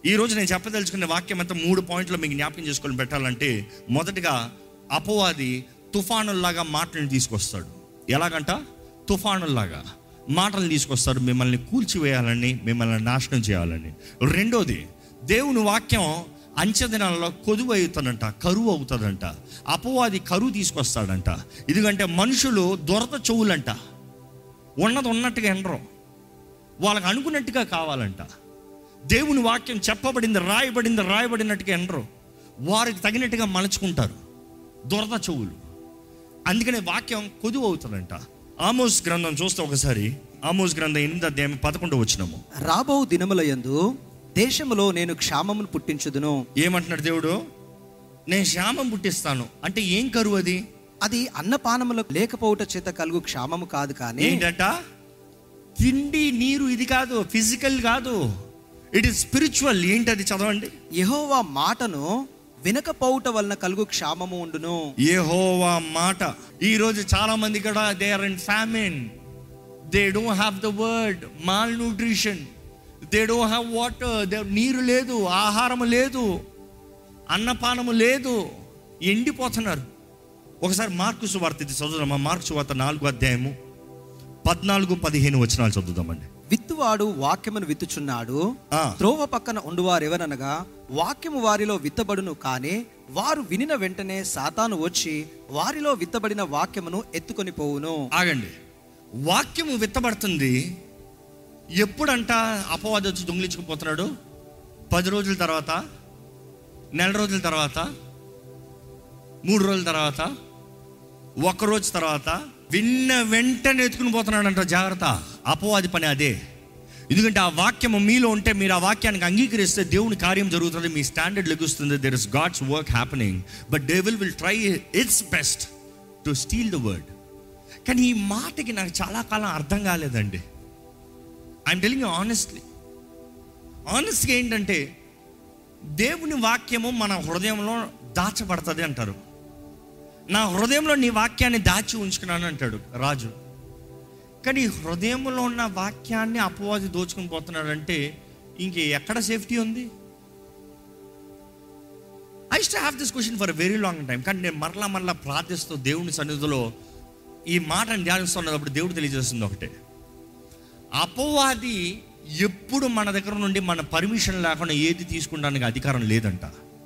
ఈ రోజు నేను చెప్పదలుచుకున్న వాక్యం అంతా మూడు పాయింట్లు మీకు జ్ఞాపకం చేసుకొని పెట్టాలంటే మొదటగా అపవాది తుఫానుల్లాగా మాటలను తీసుకొస్తాడు ఎలాగంట తుఫానుల్లాగా మాటలు తీసుకొస్తాడు మిమ్మల్ని కూల్చివేయాలని మిమ్మల్ని నాశనం చేయాలని రెండోది దేవుని వాక్యం అంచెదినాలలో కొదువు అవుతుందంట కరువు అవుతుందంట అపవాది కరువు తీసుకొస్తాడంట ఎందుకంటే మనుషులు దొరత చెవులంట ఉన్నది ఉన్నట్టుగా ఎండరు వాళ్ళకి అనుకున్నట్టుగా కావాలంట దేవుని వాక్యం చెప్పబడింది రాయబడింది రాయబడినట్టుగా ఎండరు వారికి తగినట్టుగా మలుచుకుంటారు దొరద చెవులు అందుకనే వాక్యం కొదువు అవుతుందంట ఆమోస్ గ్రంథం చూస్తే ఒకసారి ఆమోస్ గ్రంథం ఎనిమిది అధ్యాయం పదకొండు వచ్చినాము రాబో దినముల యందు దేశములో నేను క్షామమును పుట్టించుదును ఏమంటున్నాడు దేవుడు నేను శ్యామం పుట్టిస్తాను అంటే ఏం కరువు అది అది అన్నపానములకు లేకపోవుట చేత కలుగు క్షామము కాదు కానీ ఏంటంట తిండి నీరు ఇది కాదు ఫిజికల్ కాదు ఇట్ ఇస్ స్పిరిచువల్ ఏంటి అది చదవండి యెహోవా మాటను వినకపోవుట వలన కలుగు క్షామము ఉండును యెహోవా మాట ఈ రోజు చాలా మంది కూడా they are in famine they don't have the word malnutrition they don't have water they నీరు లేదు ఆహారం లేదు అన్నపానము లేదు ఎండిపోతున్నారు ఒకసారి మార్కు సువార్త ఇది చదువుదామా మార్కు సువార్త నాలుగు అధ్యాయము పద్నాలుగు పదిహేను వచనాలు చదువుదామండి విత్తువాడు వాక్యమును విత్తుచున్నాడు ఆ. త్రోవ పక్కన ఉండువారెవరనగా వాక్యము వారిలో విత్తబడును కానీ వారు వినిన వెంటనే సాతాను వచ్చి వారిలో విత్తబడిన వాక్యమును ఎత్తుకొని పోవును ఆగండి వాక్యము విత్తబడుతుంది ఎప్పుడంట అపవాది వచ్చి దొంగిలించుకుపోతున్నాడు పది రోజుల తర్వాత నెల రోజుల తర్వాత మూడు రోజుల తర్వాత ఒక రోజు తర్వాత విన్న వెంటనే ఎత్తుకుని పోతున్నాడంట జాగ్రత్త అపవాది పని అదే ఎందుకంటే ఆ వాక్యము మీలో ఉంటే మీరు ఆ వాక్యానికి అంగీకరిస్తే దేవుని కార్యం జరుగుతుంది మీ స్టాండర్డ్ లెగుస్తుంది there is God's work happening but they will will try its best to steal the word కానీ ఈ మాటకి నాకు చాలా కాలం అర్థం కాలేదండి ఐఎమ్ టెలింగ్ యూ ఆనెస్ట్లీ ఆనెస్ట్గా ఏంటంటే దేవుని వాక్యము మన హృదయంలో దాచబడుతుంది అంటారు నా హృదయంలో నీ వాక్యాన్ని దాచి ఉంచుకున్నాను అంటాడు రాజు కానీ హృదయంలో ఉన్న వాక్యాన్ని అపవాది దోచుకుని పోతున్నాడంటే ఇంక ఎక్కడ సేఫ్టీ ఉంది I still have this question for very long time కానీ నేను మరలా మరలా ప్రార్థిస్తూ దేవుని సన్నిధిలో ఈ మాటను ధ్యానిస్తున్నప్పుడు దేవుడు తెలియజేస్తుంది ఒకటే అపవాది ఎప్పుడు మన దగ్గర నుండి మన పర్మిషన్ లేకుండా ఏది తీసుకుంటానికి అధికారం లేదంట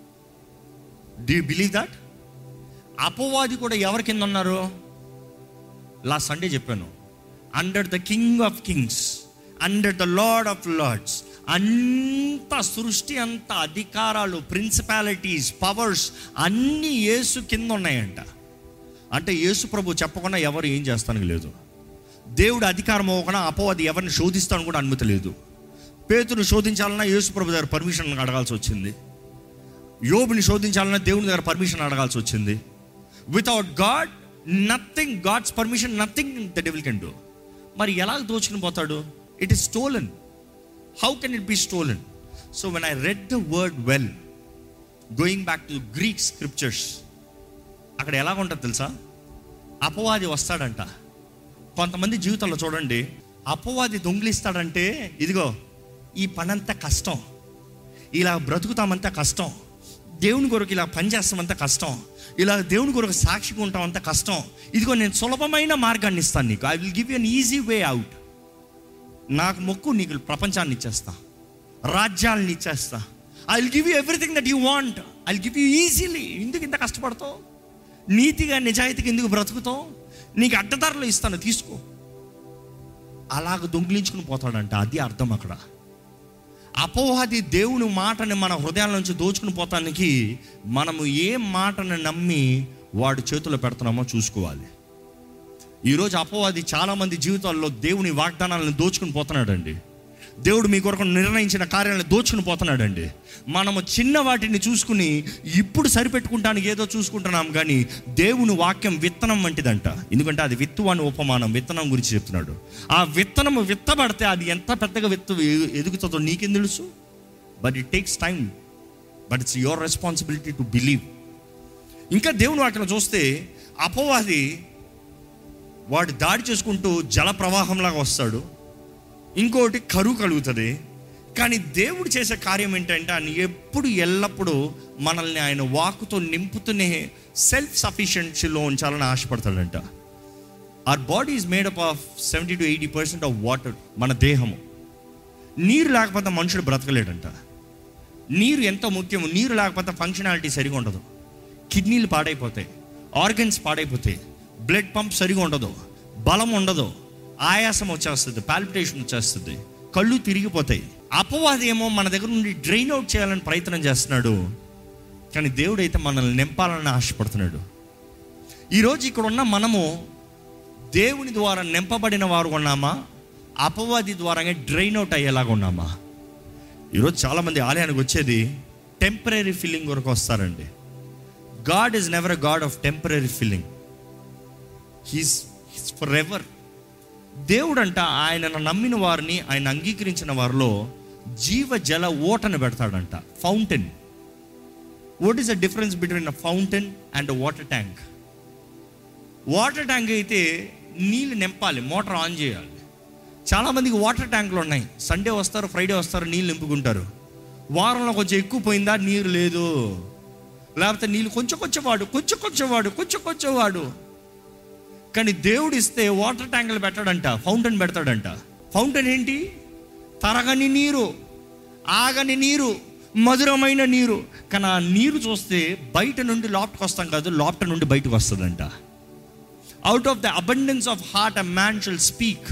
డూ యూ బిలీవ్ దట్ అపవాది కూడా ఎవరి కింద ఉన్నారు లాస్ట్ సండే చెప్పాను under the King of kings under the Lord of lords అంత సృష్టి అంత అధికారాలు ప్రిన్సిపాలిటీస్ పవర్స్ అన్నీ యేసు కింద ఉన్నాయంట అంటే యేసు ప్రభు చెప్పకుండా ఎవరు ఏం చేస్తానికి లేదు దేవుడు అధికారం అవ్వకుండా అపవాది ఎవరిని శోధిస్తాను కూడా అనుమతి లేదు పేతును శోధించాలన్నా యేసు ప్రభు దగ్గర పర్మిషన్ అడగాల్సి వచ్చింది యోబుని శోధించాలన్నా దేవుని దగ్గర పర్మిషన్ అడగాల్సి వచ్చింది without God nothing God's permission nothing the devil can do మరి ఎలా దోచుకుని పోతాడు it is stolen how can it be stolen so when I read the word well going back to Greek scriptures అక్కడ ఎలా ఉంటుంది తెలుసా అపవాది వస్తాడంట కొంతమంది జీవితంలో చూడండి అపవాది దొంగిలిస్తాడంటే ఇదిగో ఈ పనంతా కష్టం ఇలా బ్రతుకుతామంతా కష్టం దేవుని కొరకు ఇలా పనిచేస్తామంతా కష్టం ఇలా దేవుని కొరకు సాక్షిగా ఉంటామంతా కష్టం ఇదిగో నేను సులభమైన మార్గాన్ని ఇస్తాను నీకు I will give you an easy way out నాకు మొక్కు నీకు ప్రపంచాన్ని ఇచ్చేస్తా రాజ్యాలను ఇచ్చేస్తా I will give you everything that you want I will give you easily ఎందుకు ఇంత కష్టపడతావు నీతిగా నిజాయితీగా ఎందుకు బ్రతుకుతావు నీకు అడ్డదారులు ఇస్తాను తీసుకో అలాగ దొంగిలించుకుని పోతాడంట అది అర్థం అక్కడ అపవాది దేవుని మాటని మన హృదయాల నుంచి దోచుకుని పోతానికి మనము ఏ మాటను నమ్మి వాడి చేతిలో పెడుతున్నామో చూసుకోవాలి ఈరోజు అపవాది చాలామంది జీవితాల్లో దేవుని వాగ్దానాలను దోచుకుని పోతున్నాడండి దేవుడు మీ కొరకు నిర్ణయించిన కార్యాలను దోచుకుని పోతున్నాడండి మనము చిన్న వాటిని చూసుకుని ఇప్పుడు సరిపెట్టుకుంటానికి ఏదో చూసుకుంటున్నాం కానీ దేవుని వాక్యం విత్తనం వంటిదంట ఎందుకంటే అది విత్తు అని ఉపమానం విత్తనం గురించి చెప్తున్నాడు ఆ విత్తనం విత్తబడితే అది ఎంత పెద్దగా విత్తు ఎదుగుతుందో నీకేం తెలుసు but it takes time but it's your responsibility to believe ఇంకా దేవుని వాక్యం చూస్తే అపవాది వాడు దాడి చేసుకుంటూ జల ప్రవాహంలాగా వస్తాడు ఇంకోటి కరువు కలుగుతుంది కానీ దేవుడు చేసే కార్యం ఏంటంటే ఆయన ఎప్పుడు ఎల్లప్పుడూ మనల్ని ఆయన వాకుతో నింపుతూనే సెల్ఫ్ సఫిషియన్సీలో ఉంచాలని ఆశపడతాడంట our body is made up of seventy to eighty percent of water మన దేహము నీరు లేకపోతే మనుషుడు బ్రతకలేడంట నీరు ఎంతో ముఖ్యము నీరు లేకపోతే ఫంక్షనాలిటీ సరిగా ఉండదు కిడ్నీలు పాడైపోతాయి ఆర్గన్స్ పాడైపోతాయి బ్లడ్ పంప్ సరిగా ఉండదు బలం ఉండదు ఆయాసం వచ్చేస్తుంది పాల్పిటేషన్ వచ్చేస్తుంది కళ్ళు తిరిగిపోతాయి అపవాది ఏమో మన దగ్గర నుండి డ్రైన్ అవుట్ చేయాలని ప్రయత్నం చేస్తున్నాడు కానీ దేవుడు అయితే మనల్ని నింపాలని ఆశపడుతున్నాడు ఈరోజు ఇక్కడ ఉన్న మనము దేవుని ద్వారా నింపబడిన వారు ఉన్నామా అపవాది ద్వారా డ్రైన్ అవుట్ అయ్యేలాగా ఉన్నామా ఈరోజు చాలామంది ఆలయానికి వచ్చేది టెంపరీ ఫీలింగ్ వరకు వస్తారండి God is never a God of temporary feeling he's forever దేవుడు అంట ఆయనను నమ్మిన వారిని ఆయన అంగీకరించిన వారిలో జీవ జల ఓటను పెడతాడంట fountain what is the difference between a fountain and water tank water tank అయితే నీళ్ళు నింపాలి మోటార్ ఆన్ చేయాలి చాలామందికి వాటర్ ట్యాంకులు ఉన్నాయి సండే వస్తారు ఫ్రైడే వస్తారు నీళ్ళు నింపుకుంటారు వారంలో కొంచెం ఎక్కువ పోయిందా నీరు లేదు లేకపోతే నీళ్ళు కొంచెం కొంచెం వాడు కొంచెం కొంచెం వాడు కొంచెం కొంచెం వాడు కానీ దేవుడు ఇస్తే వాటర్ ట్యాంకులు పెట్టాడంట ఫౌంటైన్ పెడతాడంట ఫౌంటైన్ ఏంటి తరగని నీరు ఆగని నీరు మధురమైన నీరు కానీ ఆ నీరు చూస్తే బయట నుండి లోపలికి వస్తాం కాదు లోపల నుండి బయటకు వస్తుందంట out of the abundance of heart a man shall speak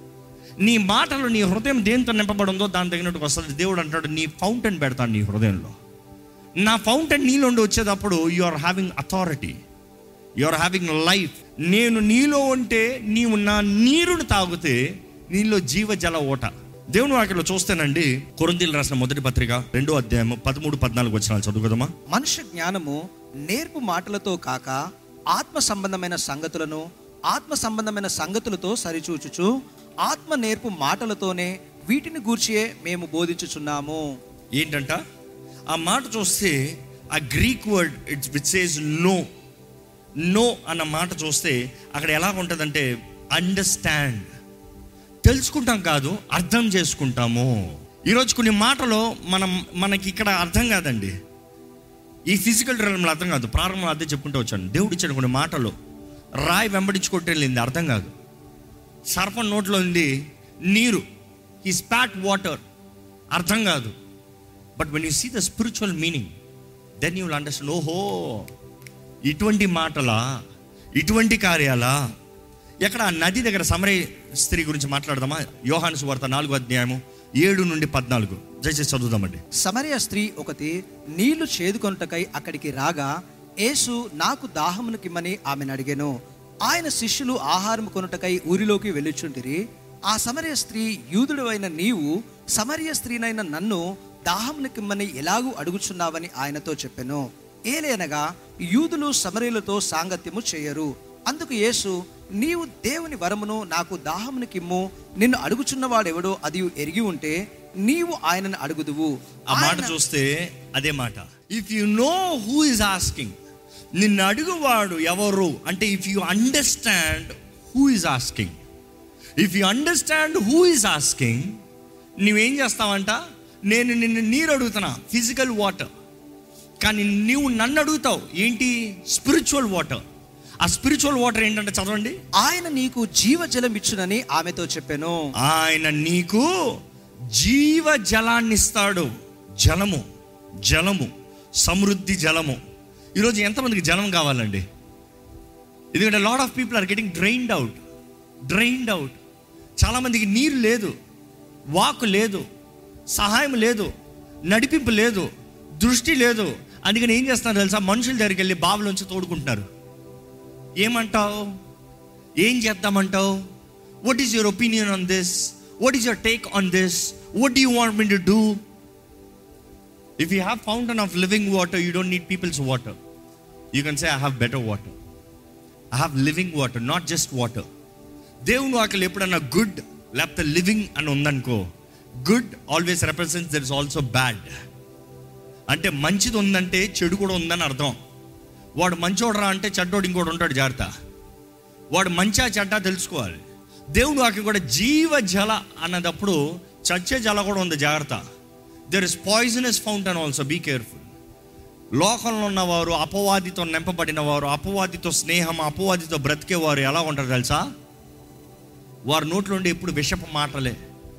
నీ మాటలు నీ హృదయం దేంతో నింపబడిందో దాని తగినట్టుకు వస్తుంది దేవుడు అంటాడు నీ ఫౌంటైన్ పెడతాను నీ హృదయంలో నా ఫౌంటైన్ నీళ్ళుండి వచ్చేటప్పుడు you are having authority you are having life నేను నీలో ఉంటే నీవు నా నీరుని తాగితే నీలో జీవ జల ఓట దేవుని వాక్యలో చూస్తేనండి కొరిందీలు రాసిన మొదటి పత్రిక రెండో అధ్యాయం పదమూడు పద్నాలుగు వచ్చిన చదువుకదమ్మా మనుష్య జ్ఞానము నేర్పు మాటలతో కాక ఆత్మ సంబంధమైన సంగతులను ఆత్మ సంబంధమైన సంగతులతో సరిచూచుచు ఆత్మ నేర్పు మాటలతోనే వీటిని గూర్చియే మేము బోధించుచున్నాము ఏంటంట ఆ మాట చూస్తే ఆ Greek word it's which says no no అన్న మాట చూస్తే అక్కడ ఎలా ఉంటుందంటే అండర్స్టాండ్ తెలుసుకుంటాం కాదు అర్థం చేసుకుంటాము ఈరోజు కొన్ని మాటలు మనం మనకి ఇక్కడ అర్థం కాదండి ఈ ఫిజికల్ డ్రైమ్లో అర్థం కాదు ప్రారంభంలో అదే చెప్పుకుంటూ వచ్చాను దేవుడు ఇచ్చిన కొన్ని మాటలు రాయి వెంబడించుకొట్టేళ్ళింది అర్థం కాదు సర్పం నోట్లో ఉంది నీరు ఈ స్పాట్ వాటర్ అర్థం కాదు but when you see the spiritual meaning then you will understand ఓహో ఇటువంటి మాటలా ఇటువంటి కార్యాలా ఎక్కడ ఆ నది దగ్గర సమరే స్త్రీ గురించి మాట్లాడదామా యోహాను సువార్త నాలుగో అధ్యాయము ఏడు నుండి పద్నాలుగు దయచేసి చదువుదామండి సమరయ స్త్రీ ఒకటి నీళ్లు చేదుకొనుటకై అక్కడికి రాగా యేసు నాకు దాహమునకిమ్మని ఆమెను అడిగాను ఆయన శిష్యులు ఆహారం కొనుటకై ఊరిలోకి వెళ్ళుచుంటిరి ఆ సమరయ స్త్రీ యూదుడు అయిన నీవు సమరయ స్త్రీనైన నన్ను దాహమునకిమ్మని ఎలాగూ అడుగుచున్నావని ఆయనతో చెప్పెను ఏలేనగా యూదులు సమరయులతో సాంగత్యము చేయరు అందుకు యేసు నీవు దేవుని వరమును నాకు దాహమునికిమ్ము నిన్ను అడుగుచున్నవాడెవడో అది ఎరిగి ఉంటే నీవు ఆయనను అడుగుదువు ఆ మాట ఆయన- చూస్తే అదే మాట if you know who is asking నిన్ను అడుగువాడు ఎవరు అంటే if you understand who is asking if you understand who is asking నువ్వేం చేస్తావంట నేను నిన్ను నీరు అడుగుతున్నా ఫిజికల్ వాటర్ కానీ నువ్వు నన్ను అడుగుతావు ఏంటి స్పిరిచువల్ వాటర్ ఆ స్పిరిచువల్ వాటర్ ఏంటంటే చదవండి ఆయన నీకు జీవజలం ఇచ్చునని ఆమెతో చెప్పాను ఆయన నీకు జీవ జలాన్ని ఇస్తాడు జలము జలము సమృద్ధి జలము ఈరోజు ఎంతమందికి జలం కావాలండి ఎందుకంటే lot of people are getting drained out drained out చాలామందికి నీరు లేదు వాక్ లేదు సహాయం లేదు నడిపింపు లేదు దృష్టి లేదు అందుకని ఏం చేస్తున్నారు తెలుసా మనుషుల దగ్గరికి వెళ్ళి బావిలోంచి తోడుకుంటున్నారు ఏమంటావు ఏం చేద్దామంటావు what is your opinion on this what is your take on this what you want me to do if you have fountain of living water you don't need people's water you can say I have better water I have living water not just water దేవుని వాక్యలు ఎప్పుడన్నా good లేకపోతే living అని ఉందనుకో good always represents there is also bad అంటే మంచిది ఉందంటే చెడు కూడా ఉందని అర్థం వాడు మంచోడరా అంటే చెడ్డోడు ఇంకోటి ఉంటాడు జాగ్రత్త వాడు మంచా చెడ్డ తెలుసుకోవాలి దేవుడు వాక్యం కూడా జీవ జల అన్నదప్పుడు చచ్చే జల కూడా ఉంది జాగ్రత్త there is poisonous fountain also be careful లోకంలో ఉన్నవారు అపవాదితో నింపబడిన వారు అపవాదితో స్నేహం అపవాదితో బ్రతికేవారు ఎలా ఉంటారు తెలుసా వారి నోట్లోండి ఎప్పుడు విషపు మాటలే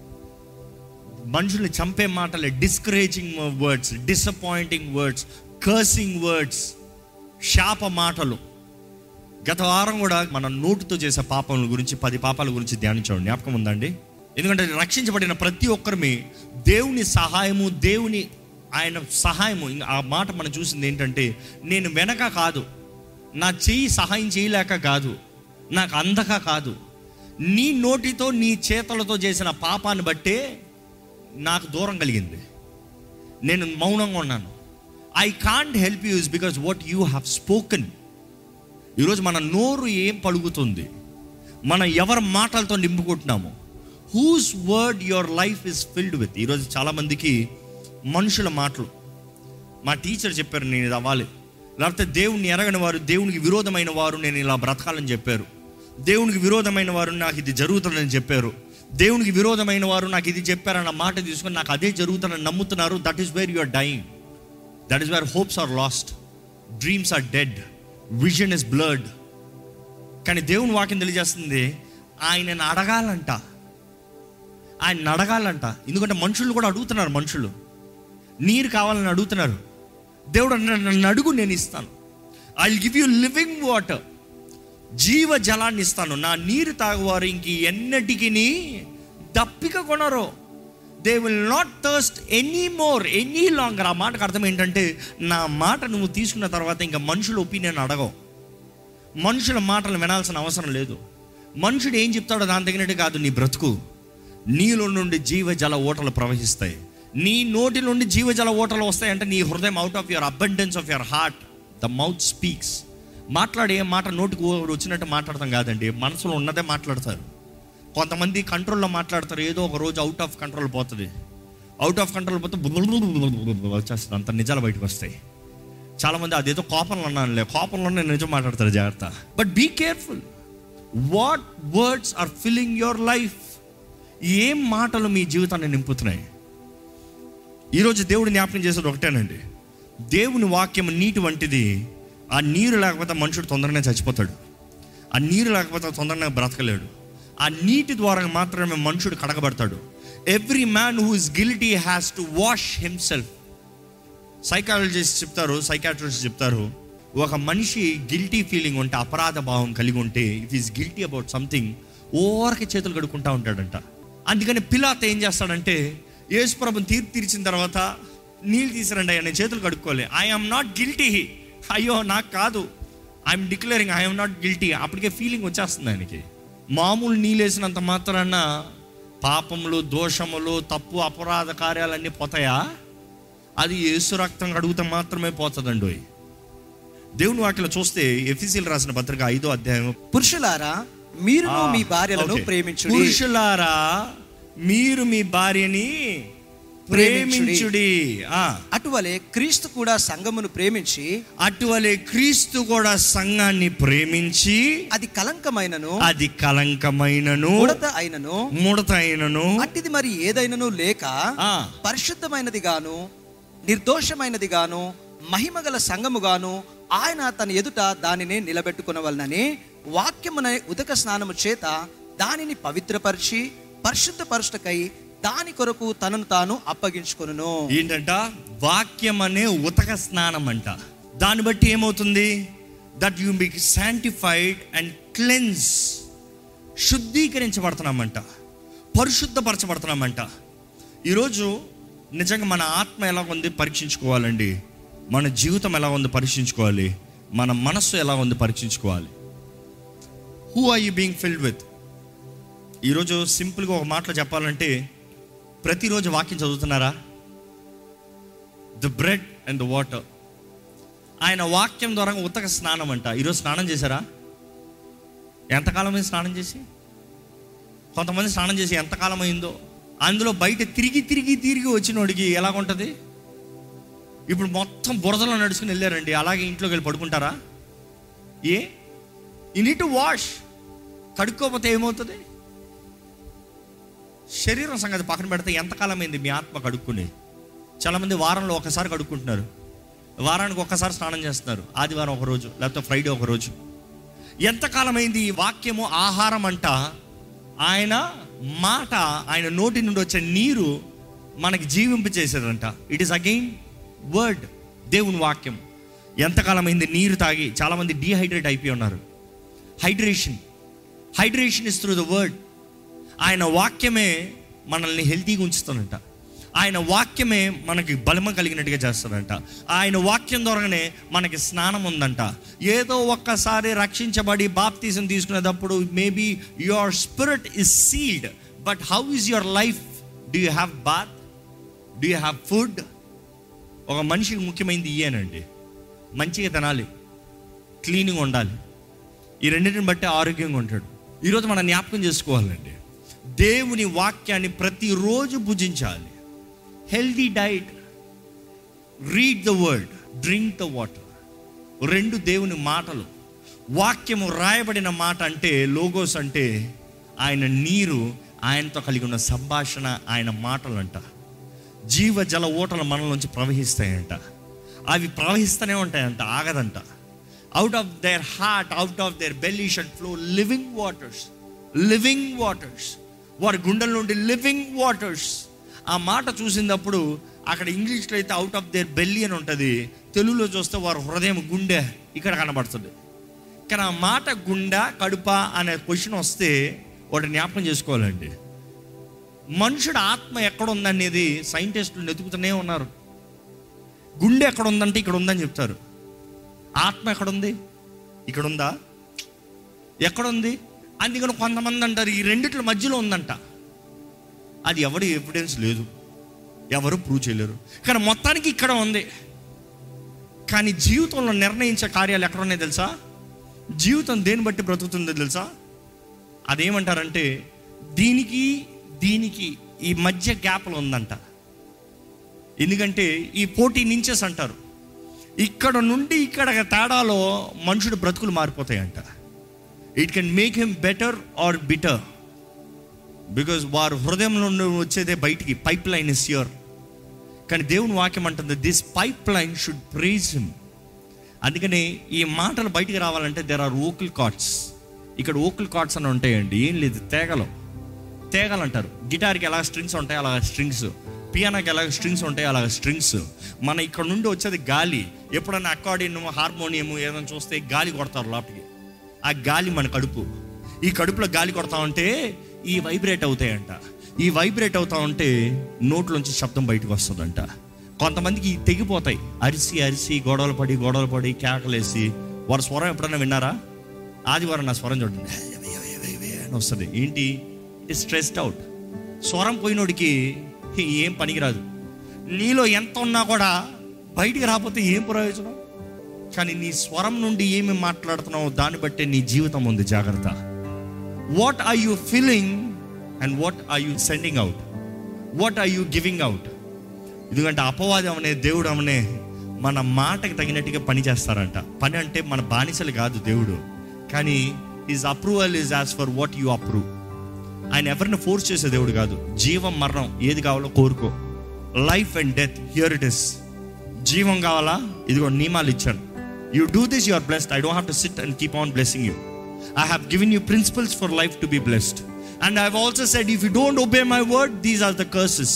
మనుషుల్ని చంపే మాటలే discouraging words disappointing words cursing words శాప మాటలు గత వారం కూడా మన నోటుతో చేసే పాపముల గురించి పది పాపాల గురించి ధ్యానించండి జ్ఞాపకం ఉందండి ఎందుకంటే రక్షించబడిన ప్రతి ఒక్కరిమి దేవుని సహాయము దేవుని ఆయన సహాయము ఇంక ఆ మాట మనం చూసింది ఏంటంటే నేను వెనక కాదు నా చెయ్యి సహాయం చేయలేక కాదు నాకు అందక కాదు నీ నోటితో నీ చేతులతో చేసిన పాపాన్ని బట్టే నాకు దూరం కలిగింది నేను మౌనంగా ఉన్నాను I can't help you is because what you have spoken ఈరోజు మన నోరు ఏం పలుకుతుంది మనం ఎవరి మాటలతో నింపుకుంటున్నాము who's word your life is filled with ఈరోజు చాలామందికి మనుషుల మాటలు మా టీచర్ చెప్పారు నేను ఇది అవ్వాలి లేకపోతే దేవుణ్ణి ఎరగని వారు దేవునికి విరోధమైన వారు నేను ఇలా బ్రతకాలని చెప్పారు దేవునికి విరోధమైన వారు నాకు ఇది జరుగుతుందని చెప్పారు దేవునికి విరోధమైన వారు నాకు ఇది చెప్పారన్న మాట తీసుకొని నాకు అదే జరుగుతుందని నమ్ముతున్నారు that is where you are dying that is where hopes are lost dreams are dead vision is blood కానీ దేవుని వాక్యం తెలియజేస్తుంది ఆయనను అడగాలంట ఆయన అడగాలంట ఎందుకంటే మనుషులు కూడా అడుగుతున్నారు మనుషులు నీరు కావాలని అడుగుతున్నారు దేవుడు అన్నాడు, నన్ను అడుగు నేను ఇస్తాను I give you living water జీవ జలాన్ని ఇస్తాను నా నీరు తాగువారు ఇంక ఎన్నటికి దప్పిక కొనరు they will not thirst any more any longer ఆ మాటకు అర్థం ఏంటంటే నా మాట నువ్వు తీసుకున్న తర్వాత ఇంకా మనుషుల ఒపీనియన్ అడగవు మనుషుల మాటలు వినాల్సిన అవసరం లేదు మనుషుడు ఏం చెప్తాడో దాని తగినట్టు కాదు నీ బ్రతుకు నీలో నుండి జీవజల ఓటలు ప్రవహిస్తాయి నీ నోటి నుండి జీవజల ఓటలు వస్తాయంటే నీ హృదయం out of your abundance of your heart the mouth speaks మాట్లాడే మాట నోటికి వచ్చినట్టు మాట్లాడతాం కాదండి మనసులో ఉన్నదే మాట్లాడతారు కొంతమంది కంట్రోల్లో మాట్లాడతారు ఏదో ఒక రోజు అవుట్ ఆఫ్ కంట్రోల్ పోతుంది అవుట్ ఆఫ్ కంట్రోల్ పోతే వచ్చేస్తుంది అంత నిజాలు బయటకు వస్తాయి చాలా మంది అదేదో కోపంలో అన్నానులే కోపంలో నేను నిజం మాట్లాడతారు జాగ్రత్త but be careful what words are filling your life ఏం మాటలు మీ జీవితాన్ని నింపుతున్నాయి ఈరోజు దేవుడు జ్ఞాపకం చేసేది ఒకటేనండి దేవుని వాక్యం నీటి వంటిది ఆ నీరు లేకపోతే మనుషుడు తొందరనే చచ్చిపోతాడు ఆ నీరు లేకపోతే తొందరగా బ్రతకలేడు ఆ నీటి ద్వారా మాత్రమే మనుషుడు కడగబడతాడు every man who is guilty has to wash himself psychologist చెప్తారు సైకాట్రిస్ట్ చెప్తారు ఒక మనిషి గిల్టీ ఫీలింగ్ ఉంటే అపరాధ భావం కలిగి ఉంటే if is guilty about something ఓవర్కి చేతులు కడుక్కుంటా ఉంటాడంట అందుకని పిలాత ఏం చేస్తాడంటే యేసుప్రభుని తీర్పు తీర్చిన తర్వాత నీళ్ళు తీసిరండి అయ్యా నేను చేతులు కడుక్కోలే ఐ ఆమ్ నాట్ గిల్టీ అయ్యో నాకు కాదు I'm declaring I'm not guilty అప్పటికే ఫీలింగ్ వచ్చేస్తుంది ఆయనకి మామూలు నీళ్ళేసినంత మాత్రాన పాపములు దోషములు తప్పు అపరాధ కార్యాలన్నీ పోతాయా అది యేసు రక్తం అడుగుతా మాత్రమే పోతుందండి దేవుని వాక్యలో చూస్తే ఎఫీసీలు రాసిన పత్రిక ఐదో అధ్యాయం పురుషులారా మీరును మీ భార్యలను ఓకే. ప్రేమించుడి పురుషులారా మీరు మీ భార్యని ప్రేమించుడి ఆ, అటువలే క్రీస్తు కూడా సంఘమును ప్రేమించి అటువలే క్రీస్తు కూడా సంఘాన్ని ప్రేమించి అది కలంకమైనను అది కలంకమైనను ముడత అయినను ముడత అయినను అట్టిది మరి ఏదైనను లేక ఆ, పరిశుద్ధమైనది గాను నిర్దోషమైనది గాను మహిమగల సంఘము గాను ఆయన తన ఎదుట దానిని నిలబెట్టుకునవలనని వాక్యమున ఉదక స్నానము చేత దానిని పవిత్రపరిచి పరిశుద్ధపరుషకై దాని కొరకు తనను తాను అప్పగించుకొనును ఏంటంట వాక్యం అనే ఉతక స్నానం అంట దాన్ని బట్టి ఏమవుతుంది that you be sanctified and cleanse శుద్ధీకరించబడుతున్నామంట పరిశుద్ధపరచబడుతున్నామంట ఈరోజు నిజంగా మన ఆత్మ ఎలా ఉంది పరీక్షించుకోవాలండి మన జీవితం ఎలా ఉంది పరీక్షించుకోవాలి మన మనస్సు ఎలా ఉంది పరీక్షించుకోవాలి who are you being filled with ఈరోజు సింపుల్గా ఒక మాటలో చెప్పాలంటే ప్రతిరోజు వాక్యం చదువుతున్నారా the bread and the water ఆయన వాక్యం ద్వారా ఉతక స్నానం అంట ఈరోజు స్నానం చేశారా ఎంతకాలం అయింది స్నానం చేసి కొంతమంది స్నానం చేసి ఎంతకాలం అయిందో అందులో బయట తిరిగి తిరిగి తిరిగి వచ్చినోడికి ఎలా ఉంటుంది ఇప్పుడు మొత్తం బురదలో నడుచుకుని వెళ్ళారండి అలాగే ఇంట్లోకి వెళ్ళి పడుకుంటారా ఏ ఈ నీట్ టు వాష్ కడుక్కోకపోతే ఏమవుతుంది శరీరం సంగతి పక్కన పెడితే ఎంతకాలం అయింది మీ ఆత్మ కడుక్కుని చాలామంది వారంలో ఒకసారి కడుక్కుంటున్నారు వారానికి ఒక్కసారి స్నానం చేస్తున్నారు ఆదివారం ఒక రోజు లేకపోతే ఫ్రైడే ఒక రోజు ఎంతకాలమైంది ఈ వాక్యము ఆహారం అంట ఆయన మాట ఆయన నోటి నుండి వచ్చే నీరు మనకి జీవింప చేసేదంట ఇట్ ఈస్ అగైన్ వర్డ్ దేవుని వాక్యం ఎంతకాలమైంది నీరు తాగి చాలామంది డీహైడ్రేట్ అయిపోయి ఉన్నారు hydration hydration is through the word ఆయన వాక్యమే మనల్ని హెల్తీగా ఉంచుతానంట ఆయన వాక్యమే మనకి బలమ కలిగినట్టుగా చేస్తాడంట ఆయన వాక్యం ద్వారానే మనకి స్నానం ఉందంట ఏదో ఒక్కసారి రక్షించబడి బాప్తీసం తీసుకునేటప్పుడు maybe your spirit is sealed but how is your life do you have bath do you have food ఒక మనిషికి ముఖ్యమైనది ఇయేనండి మంచిగా తినాలి క్లీనింగ్ ఉండాలి ఈ రెండింటిని బట్టి ఆరోగ్యంగా ఉంటాడు ఈరోజు మనం జ్ఞాపకం చేసుకోవాలండి దేవుని వాక్యాన్ని ప్రతిరోజు భుజించాలి healthy diet read the word drink the water రెండు దేవుని మాటలు వాక్యము రాయబడిన మాట అంటే లోగోస్ అంటే ఆయన నీరు ఆయనతో కలిగి ఉన్న సంభాషణ ఆయన మాటలంట జీవ జల ఓటలు మనలోంచి ప్రవహిస్తాయంట అవి ప్రవహిస్తూనే ఉంటాయంట ఆగదంట out of their heart out of their belly shall flow living waters living waters వారి గుండెల నుండి లివింగ్ వాటర్స్ ఆ మాట చూసినప్పుడు అక్కడ ఇంగ్లీష్లో అయితే అవుట్ ఆఫ్ దేర్ బెల్లీ అని ఉంటుంది తెలుగులో చూస్తే వారి హృదయం గుండె ఇక్కడ కనబడుతుంది కానీ ఆ మాట గుండె కడుప అనే క్వశ్చన్ వస్తే వాటి జ్ఞాపకం చేసుకోవాలండి మనుషుడు ఆత్మ ఎక్కడ ఉందనేది సైంటిస్టులు వెతుకుతూనే ఉన్నారు గుండె ఎక్కడ ఉందంటే ఇక్కడ ఉందని చెప్తారు ఆత్మ ఎక్కడ ఉంది ఇక్కడ ఉందా ఎక్కడ ఉంది అందుకని కొంతమంది అంటారు ఈ రెండిట్ల మధ్యలో ఉందంట అది ఎవరి ఎవిడెన్స్ లేదు ఎవరు ప్రూవ్ చేయలేరు కానీ మొత్తానికి ఇక్కడ ఉంది కానీ జీవితంలో నిర్ణయించే కార్యాలు ఎక్కడ ఉన్నాయి తెలుసా జీవితం దేన్ని బట్టి బ్రతుకుతుందో తెలుసా అదేమంటారంటే దీనికి దీనికి ఈ మధ్య గ్యాప్లు ఉందంట ఎందుకంటే ఈ పోటీ నించెస్ అంటారు ఇక్కడ నుండి ఇక్కడ తేడాలో మనుషుడు బ్రతుకులు మారిపోతాయంట it can make him better or bitter because వారు హృదయంలో నుండి వచ్చేదే బయటికి పైప్ లైన్ ఇస్ యూర్ కానీ దేవుని వాక్యం అంటుంది this pipeline should praise him అందుకని ఈ మాటలు బయటికి రావాలంటే దేర్ ఆర్ ఓకల్ కార్డ్స్ ఇక్కడ ఓకల్ కార్డ్స్ అని ఉంటాయండి ఏం లేదు తేగలు తేగలు అంటారు గిటార్కి ఎలా స్ట్రింగ్స్ ఉంటాయి అలాగ స్ట్రింగ్స్ పియానోకి ఎలా స్ట్రింగ్స్ ఉంటాయి అలాగ స్ట్రింగ్స్ మన ఇక్కడ నుండి వచ్చేది గాలి ఎప్పుడన్నా అకార్డియన్ హార్మోనియం ఏదైనా చూస్తే గాలి కొడతారు లోపలికి ఆ గాలి మన కడుపు ఈ కడుపులో గాలి కొడతా ఉంటే ఈ వైబ్రేట్ అవుతాయంట ఈ వైబ్రేట్ అవుతా ఉంటే నోట్లోంచి శబ్దం బయటకు వస్తుందంట కొంతమందికి ఇవి తెగిపోతాయి అరిసి అరిసి గొడవలు పడి గొడవలు పడి కేకలేసి వారి స్వరం ఎప్పుడన్నా విన్నారా ఆదివారం నా స్వరం చూడండి అని వస్తుంది ఏంటి ఇట్ స్ట్రెస్డ్ అవుట్ స్వరం పోయినోడికి ఏం పనికిరాదు నీలో ఎంత ఉన్నా కూడా బయటికి రాకపోతే ఏం ప్రయోజనం కానీ నీ స్వరం నుండి ఏమి మాట్లాడుతున్నావు దాన్ని బట్టే నీ జీవితం ఉంది జాగ్రత్త what are you feeling and what are you sending out what are you giving out ఎందుకంటే అపవాదం అనే దేవుడు అనే మన మాటకి తగినట్టుగా పని చేస్తారంట పని అంటే మన బానిసలు కాదు దేవుడు కానీ is approval is as for what you approve ఆయన ఎవరిని ఫోర్స్ చేసే దేవుడు కాదు జీవం మరణం ఏది కావాలో కోరుకో life and death here it is జీవం కావాలా ఇదిగో నియమాలు ఇచ్చాను you do this you are blessed I don't have to sit and keep on blessing you I have given you principles for life to be blessed and I also said if you don't obey my word these are the curses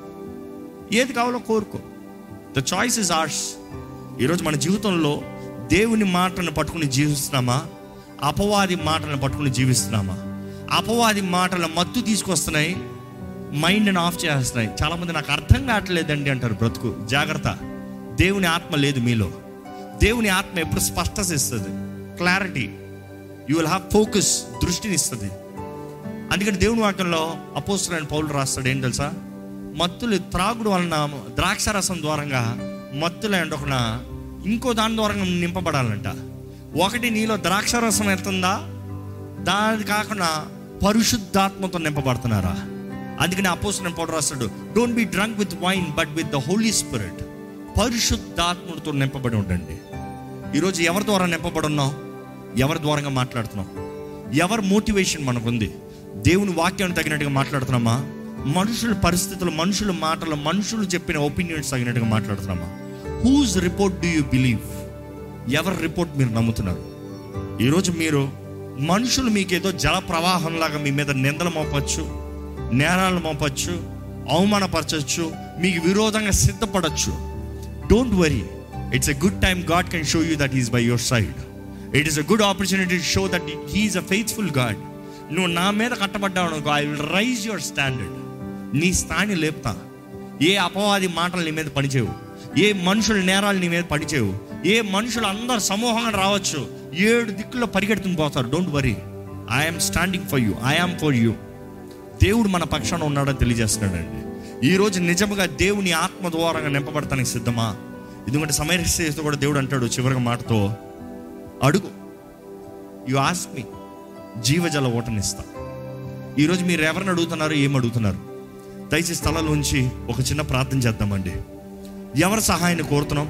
ఏది కావాలో కోరుకో the choice is ఆర్స్ ఈరోజు మన జీవితంలో దేవుని మాటను పట్టుకుని జీవిస్తున్నామా అపవాది మాటలను పట్టుకుని జీవిస్తున్నామా అపవాది మాటల మత్తు తీసుకొస్తున్నాయి మైండ్ని ఆఫ్ చేస్తున్నాయి చాలామంది నాకు అర్థం కావట్లేదండి అంటారు బ్రతుకు జాగ్రత్త దేవుని ఆత్మ లేదు మీలో దేవుని ఆత్మ ఎప్పుడు స్పష్టత ఇస్తుంది clarity you will have focus దృష్టిని ఇస్తుంది అందుకని దేవుని వాక్యంలో అపోస్తులైన పౌలు రాస్తాడు ఏం తెలుసా మత్తులు త్రాగుడు వలన ద్రాక్ష రసం ద్వారంగా మత్తులైన ఒక ఇంకో దాని ద్వారా నింపబడాలంట ఒకటి నీలో ద్రాక్ష రసం ఎత్తుందా దాని కాకుండా పరిశుద్ధాత్మతో నింపబడుతున్నారా అందుకని అపోస్తులైన పౌలు రాస్తాడు don't be drunk with wine but with the Holy Spirit పరిశుద్ధాత్మతో నింపబడి ఉండండి ఈరోజు ఎవరి ద్వారా నింపబడి ఉన్నావు ఎవరి ద్వారంగా మాట్లాడుతున్నావు ఎవరి మోటివేషన్ మనకుంది దేవుని వాక్యాన్ని తగినట్టుగా మాట్లాడుతున్నామా మనుషుల పరిస్థితులు మనుషుల మాటలు మనుషులు చెప్పిన ఒపీనియన్స్ తగినట్టుగా మాట్లాడుతున్నామా whose report do you believe ఎవరి రిపోర్ట్ మీరు నమ్ముతున్నారు ఈరోజు మీరు మనుషులు మీకేదో జల ప్రవాహంలాగా మీ మీద నిందలు మోపచ్చు నేరాలు మోపచ్చు అవమానపరచచ్చు మీకు విరోధంగా సిద్ధపడచ్చు don't worry it's a good time God can show you that is by your side it is a good opportunity to show that he is a faithful God నువ్వు నా మీద కట్టబడ్డావు అనుకో I will raise your standard నీ స్థాయిని లేపుతా ఏ అపవాది మాటలు నీ మీద పనిచేయవు ఏ మనుషుల నేరాలు నీ మీద పనిచేయవు ఏ మనుషులు అందరు సమూహంగా రావచ్చు ఏడు దిక్కుల్లో పరిగెడుతుని పోతారు don't worry I'm standing for you I'm for you దేవుడు మన పక్షాన ఉన్నాడని తెలియజేస్తున్నాడండి ఈ రోజు నిజముగా దేవుని ఆత్మ ద్వారంగా నింపబడటానికి సిద్ధమా ఎందుకంటే సమయస్థితితో కూడా దేవుడు అంటాడు చివరిగా మాటతో అడుగు యు ఆస్క్ మీ జీవజల ఓటనిస్తా ఈరోజు మీరు ఎవరిని అడుగుతున్నారు ఏం అడుగుతున్నారు దయచేసి స్థలంలో ఉంచి ఒక చిన్న ప్రార్థన చేద్దామండి ఎవరి సహాయాన్ని కోరుతున్నాం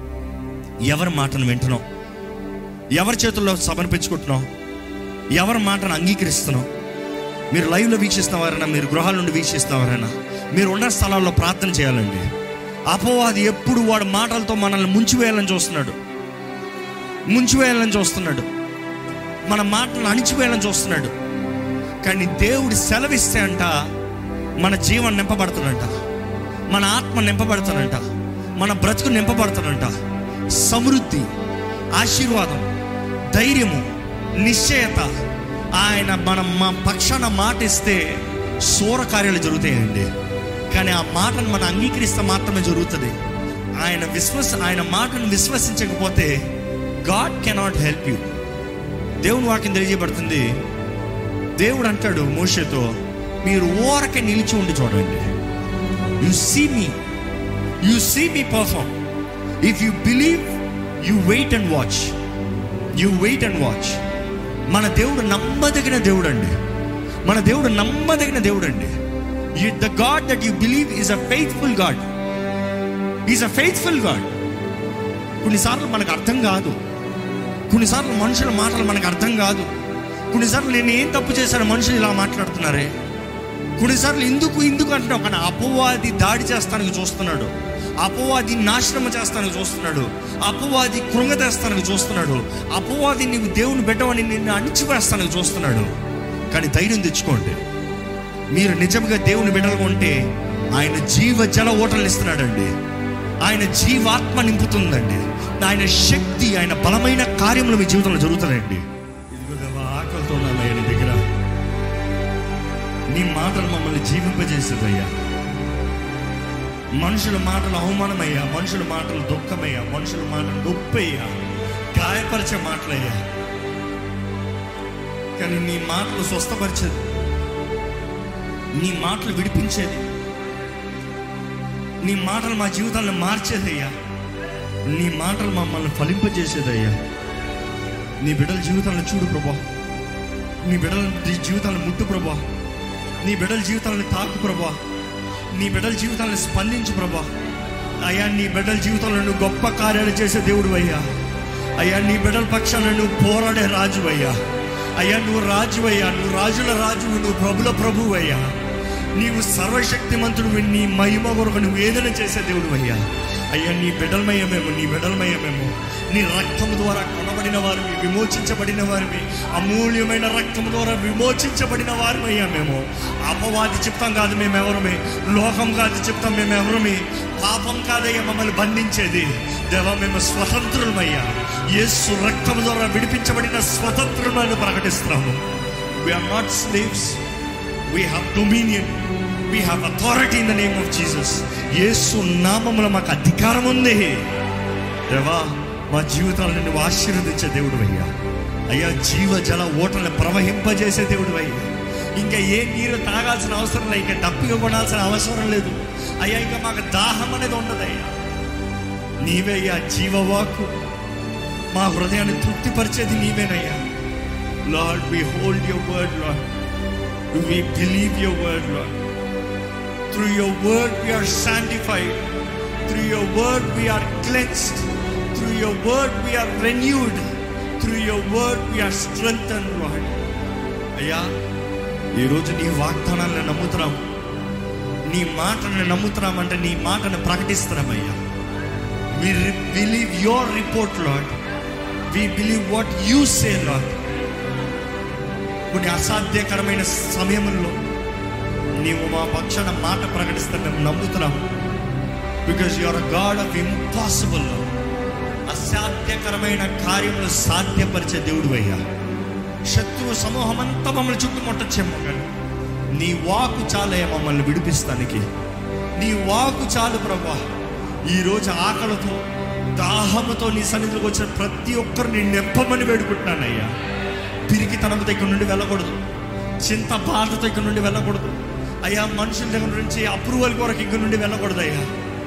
ఎవరి మాటను వింటున్నాం ఎవరి చేతుల్లో సమర్పించుకుంటున్నాం ఎవరి మాటను అంగీకరిస్తున్నాం మీరు లైవ్లో వీక్షిస్తున్నవారైనా మీరు గృహాల నుండి వీక్షిస్తున్నవారైనా మీరు ఉన్న స్థలాల్లో ప్రార్థన చేయాలండి అపవాది ఎప్పుడు వాడు మాటలతో మనల్ని ముంచివేయాలని చూస్తున్నాడు ముంచివేయాలని చూస్తున్నాడు మన మాటలను అణిచివేయాలని చూస్తున్నాడు కానీ దేవుడు సెలవిస్తే అంట మన జీవం నింపబడుతుందంట మన ఆత్మ నింపబడుతుందంట మన బ్రతుకు నింపబడుతుందంట సమృద్ధి ఆశీర్వాదం ధైర్యము నిశ్చయత ఆయన మనం మా పక్షాన మాట ఇస్తే సూర కార్యాలు జరుగుతాయండి కానీ ఆ మాటను మనం అంగీకరిస్తే మాత్రమే జరుగుతుంది ఆయన విశ్వస ఆయన మాటను విశ్వసించకపోతే గాడ్ కెనాట్ హెల్ప్ యూ దేవుని వాక్యం తెలియజేయబడుతుంది దేవుడు అంటాడు మోషతో మీరు ఓరకే నిలిచి ఉండి చూడండి you see me you see me perform if you believe you wait and watch you wait and watch మన దేవుడు నమ్మదగిన దేవుడు అండి మన దేవుడు నమ్మదగిన దేవుడు అండి the God that you believe is a faithful God is a faithful God కొన్నిసార్లు మనకు అర్థం కాదు కొన్నిసార్లు మనుషుల మాటలు మనకు అర్థం కాదు కొన్నిసార్లు నేను ఏం తప్పు చేశాను మనుషులు ఇలా మాట్లాడుతున్నారే కొన్నిసార్లు ఎందుకు ఎందుకు అంటున్నావు కానీ అపవాది దాడి చేస్తానికి చూస్తున్నాడు అపవాది నాశనం చేస్తానికి చూస్తున్నాడు అపవాది కృంగతేస్తానికి చూస్తున్నాడు అపవాది నీవు దేవుని బిడ్డవని నిన్ను అణిచివేస్తానికి చూస్తున్నాడు కానీ ధైర్యం తెచ్చుకోండి మీరు నిజంగా దేవుని బిడ్డలుగా ఉంటే ఆయన జీవ జల ఓటలు ఇస్తున్నాడండి ఆయన జీవాత్మ నింపుతుందండి ఆయన శక్తి ఆయన బలమైన కార్యములు మీ జీవితంలో జరుగుతాయండి ఇదిగో దేవా, ఆకలితో ఉన్నానయ్యా నీ దగ్గర నీ మాటలు మమ్మల్ని జీవింపజేసేదయ్యా మనుషుల మాటలు అవమానమయ్యా మనుషుల మాటలు దుఃఖమయ్యా మనుషుల మాటలు నొప్పయ్యా గాయపరిచే మాటలయ్యా కానీ నీ మాటలు స్వస్థపరిచేది నీ మాటలు విడిపించేది నీ మాటలు మా జీవితాలను మార్చేదయ్యా నీ మాటలు మమ్మల్ని ఫలింపజేసేదయ్యా నీ బిడ్డల జీవితాలను చూడు ప్రభా నీ బిడ్డల జీవితాలను ముట్టు ప్రభా నీ బిడ్డల జీవితాలను తాకు ప్రభా నీ బిడ్డల జీవితాలను స్పందించు ప్రభా అయ్యా నీ బిడ్డల జీవితంలో నువ్వు గొప్ప కార్యాలు చేసే దేవుడు అయ్యా అయ్యా నీ బిడ్డల పక్షాన నువ్వు పోరాడే రాజు అయ్యా అయ్యా నువ్వు రాజు అయ్యా నువ్వు రాజుల రాజు నువ్వు ప్రభుల ప్రభువు అయ్యా నీవు సర్వశక్తిమంతుడు నీ మహిమ కొరకు నువ్వు ఏదైనా చేసే దేవుడు అయ్యా అయ్యా నీ బిడ్డలమయ్యమేమో నీ బిడ్డలమయ్యమేమో నీ రక్తము ద్వారా కొనబడిన వారిని విమోచించబడిన వారిని అమూల్యమైన రక్తము ద్వారా విమోచించబడిన వారిమయ్యా మేము అపవాది చెప్తాం కాదు మేము ఎవరమే లోకం కాదు చెప్తాం మేము ఎవరమే పాపం కాదయ్యా మమ్మల్ని బంధించేది దేవా మేము స్వతంత్రులమయ్యా యేసు రక్తము ద్వారా విడిపించబడిన స్వతంత్రులను ప్రకటిస్తున్నాము we are not slaves we have dominion we have authority in the name of Jesus Yesu నామములో మాకు అధికారం ఉంది దేవా మా జీవితాలను నువ్వు ఆశీర్వదించే దేవుడు అయ్యా అయ్యా జీవ జల ఓటలను ప్రవహింపజేసే దేవుడు అయ్యా ఇంకా ఏ నీరు తాగాల్సిన అవసరం లేదు ఇంకా దప్పిక కొనాల్సిన అవసరం లేదు అయ్యా ఇంకా మాకు దాహం అనేది ఉండదయ్యా నీవే అయ్యా జీవవాకు మా హృదయాన్ని తృప్తిపరిచేది నీవేనయ్యా Lord we hold your word Lord We believe your word, Lord. Through your word, we are sanctified. Through your word, we are cleansed. Through your word, we are renewed. Through your word, we are strengthened, Lord. అయ్యా ఈరోజు నీ వాగ్దానాలను నమ్ముతున్నాం నీ మాటను నమ్ముతున్నామంటే నీ మాటను ప్రకటిస్తున్నామయ్యా we believe your report Lord we believe what you say Lord కొన్ని అసాధ్యకరమైన సమయంలో నీవు మా పక్షాన మాట ప్రకటిస్తే మేము నమ్ముతున్నాము because your God of impossible అసాధ్యకరమైన కార్యములు సాధ్యపరిచే దేవుడు అయ్యా శత్రువు సమూహం అంతా మమ్మల్ని చుట్టుముట్టచ్చేమో కానీ నీ వాకు చాలే మమ్మల్ని విడిపిస్తానికి నీ వాకు చాలు ప్రభా ఈరోజు ఆకలితో దాహముతో నీ సన్నిధిలోకి వచ్చిన ప్రతి ఒక్కరిని నెప్పమని వేడుకుంటున్నానయ్యా పిరికితనంతో ఇక్కడ నుండి వెళ్ళకూడదు చింత బాధతో ఇక్కడ నుండి వెళ్ళకూడదు అయ్యా మనుషుల దగ్గర నుంచి అప్రూవల్ కొరకు ఇక్కడ నుండి వెళ్ళకూడదు అయ్యా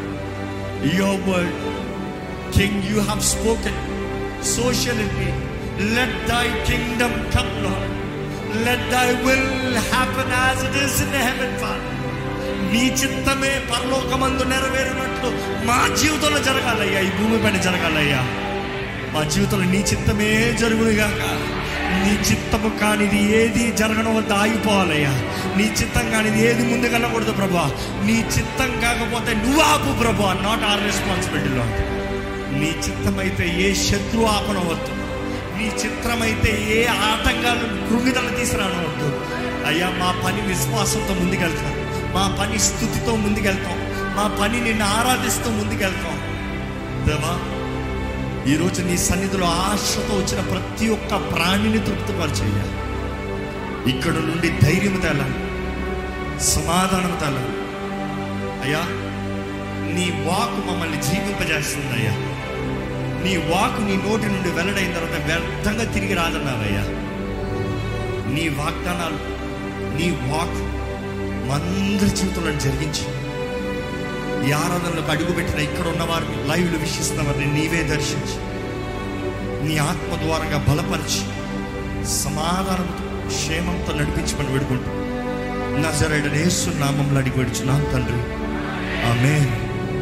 your word king you have spoken sociality let thy kingdom come Lord let thy will happen as it is in heaven father నీ చిత్తమే పరలోకమందు నెరవేరినట్లు మా జీవితంలో జరగాలయ్యా ఈ భూమి పైన జరగాలయ్యా మా జీవితంలో నీ చిత్తమే జరుగునుగాక నీ చిత్తము కానిది ఏది జరగడం వద్ద ఆగిపోవాలయ్యా నీ చిత్తం కానిది ఏది ముందుకెళ్ళకూడదు ప్రభా నీ చిత్తం కాకపోతే నువ్వు ఆపు ప్రభా నాట్ ఆర్ రెస్పాన్సిబిలిటీలో నీ చిత్తమైతే ఏ శత్రు ఆపనవద్దు నీ చిత్రమైతే ఏ ఆటంకాలు కృంగిదల తీసుకురానవద్దు అయ్యా మా పని విశ్వాసంతో ముందుకెళ్తాం మా పని స్థుతితో ముందుకెళ్తాం మా పని నిన్ను ఆరాధిస్తూ ముందుకెళ్తాం దేవా ఈరోజు నీ సన్నిధిలో ఆశతో వచ్చిన ప్రతి ఒక్క ప్రాణిని తృప్తిపరిచయ్యా ఇక్కడ నుండి ధైర్యం తేలాలి సమాధానం తేలాలి అయ్యా నీ వాకు మమ్మల్ని జీవింపజేస్తుంది అయ్యా నీ వాకు నీ నోటి నుండి వెల్లడైన తర్వాత వ్యర్థంగా తిరిగి రాదన్నావయ్యా నీ వాగ్దానాలు నీ వాక్ మందరి జీవితంలో జరిగించి ఈ ఆరాధనలకు అడుగుపెట్టిన ఇక్కడ ఉన్న వారిని లైవ్లు వీక్షిస్తున్న వారిని నీవే దర్శించి నీ ఆత్మ ద్వారంగా బలపరిచి సమాధానంతో క్షేమంతో నడిపించమని వేడుకుంటూ నజరేడనేసు నామంలో అడిగి పెడుచున్నాను తండ్రి ఆమెన్